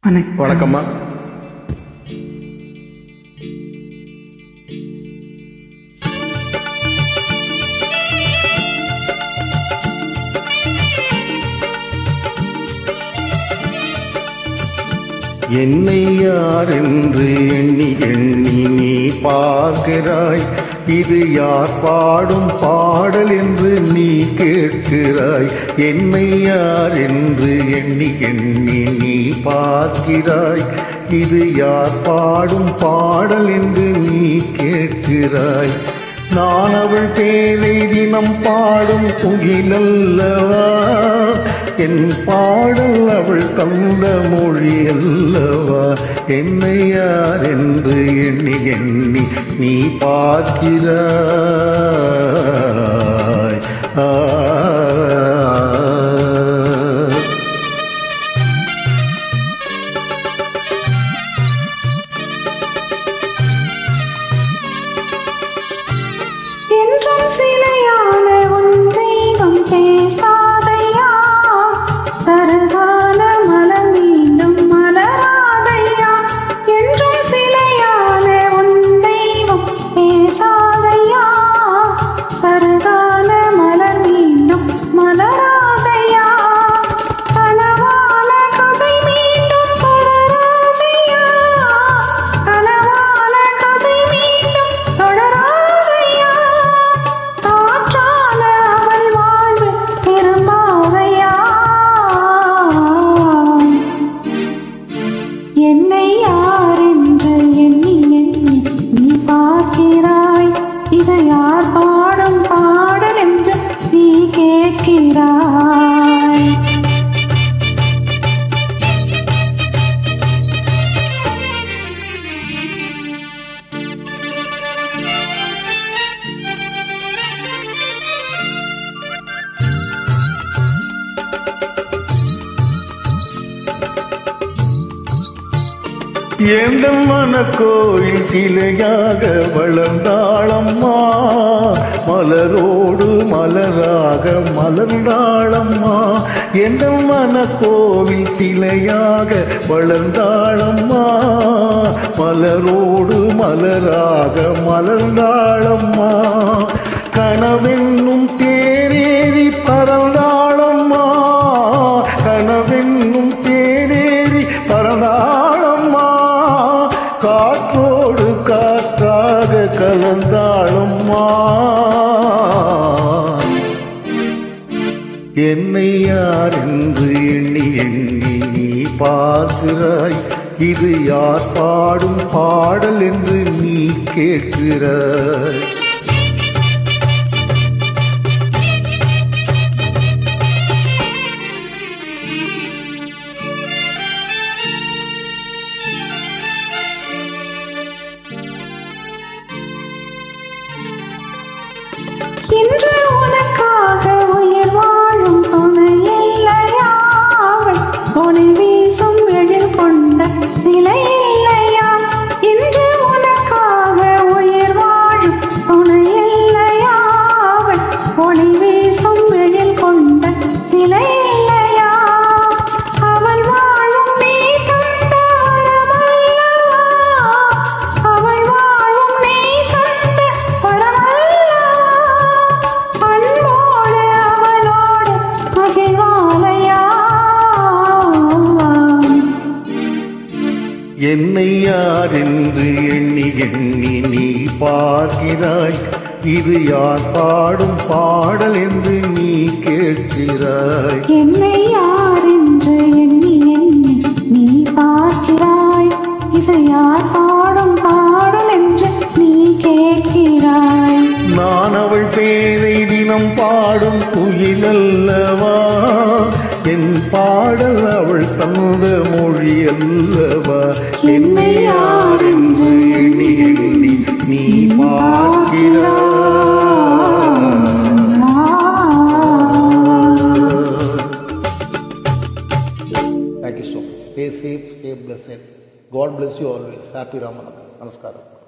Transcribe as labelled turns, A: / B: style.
A: வணக்கம்
B: வணக்கம்மா என்னை யார் என்று எண்ணி எண்ணி நீ பார்க்கிறாய் இது யார் பாடும் பாடல் என்று நீ கேட்கிறாய் என்னை யார் என்று எண்ணி எண்ணி நீ பார்க்கிறாய் இது யார் பாடும் பாடல் என்று நீ கேட்கிறாய் நான் அவள் பேரை தினம் பாடும் குயிலல்லவா என் பாடல் அவள் தந்த மொழி அல்லவா என்னை யார் என்று எண்ணி எண்ணி நீ பார்க்கிறாய் ஆ
C: என்றும் சிலையான உன் தெய்வம் பேசாதையா சரகான மலர் மீண்டும் மலராதையா என்றும் சிலையான உன் தெய்வம் பேசாதையா சரகான மலர் மீண்டும் மலராதையா கனவான கதை மீண்டும் தொடராதையா கனவான கதை மீண்டும் தொடராதையா காற்றான அவள் வாழ்வு திரும்பாதையா என்னை யார் என்று எண்ணி எண்ணி நீ பார்க்கிறாய் இதை யார் பாடும் பாடல் என்று நீ கேட்கிறாய்
B: எந்த மனக்கோயில் சிலையாக வளர்ந்தாளம்மா மலரோடு மலராக மலர்ந்தாளம்மா எந்த மனக்கோவில் சிலையாக வளர்ந்தாளம்மா மலரோடு மலராக மலர்ந்தாளம்மா கனவென்னும் தேரேறி பறந்தாளம்மா கனவென்னும் தேரேறி பறந்தாளம்மா காற்றோடு காற்றாக கலந்தாளம்மா என்னை யார் என்று எண்ணி எண்ணி நீ பார்க்கிறாய் இது யார் பாடும் பாடல் என்று நீ கேட்கிறாய்
C: இன்று உனக்காக உயிர் வாழும் துணை இல்லையா அவள் ஒளி வீசும் எழில் கொண்ட சிலை இல்லையா இன்று உனக்காக உயிர் வாழும் துணை இல்லையா அவள் ஒளி வீசும் எழில் கொண்ட சிலை இல்லையா அவள் வாழும் நீ தந்த வரமல்லவா அவள் வாழும் நீ தந்த வரமல்லவா அன்போடு அவளோடு மகிழ்வாலையா
B: என்னை யார் என்று எண்ணி எண்ணி நீ பார்க்கிறாய் இது யார் பாடும் பாடல் என்று நீ கேட்கிறாய்
C: என்னை யார் என்று எண்ணி எண்ணி நீ பார்க்கிறாய் இதை யார் பாடும் பாடல் என்று நீ கேட்கிறாய்
B: நான் அவள் பேரை தினம் பாடும் குயிலல்லவா என் பாடல் அவள் தந்த மொழி அல்லவா என்னை யார் என்று எண்ணி எண்ணி நீ பார்க்கிறாய் Thank you so much. Stay safe, stay blessed. God bless you always. Happy Ramanathan. Namaskaram.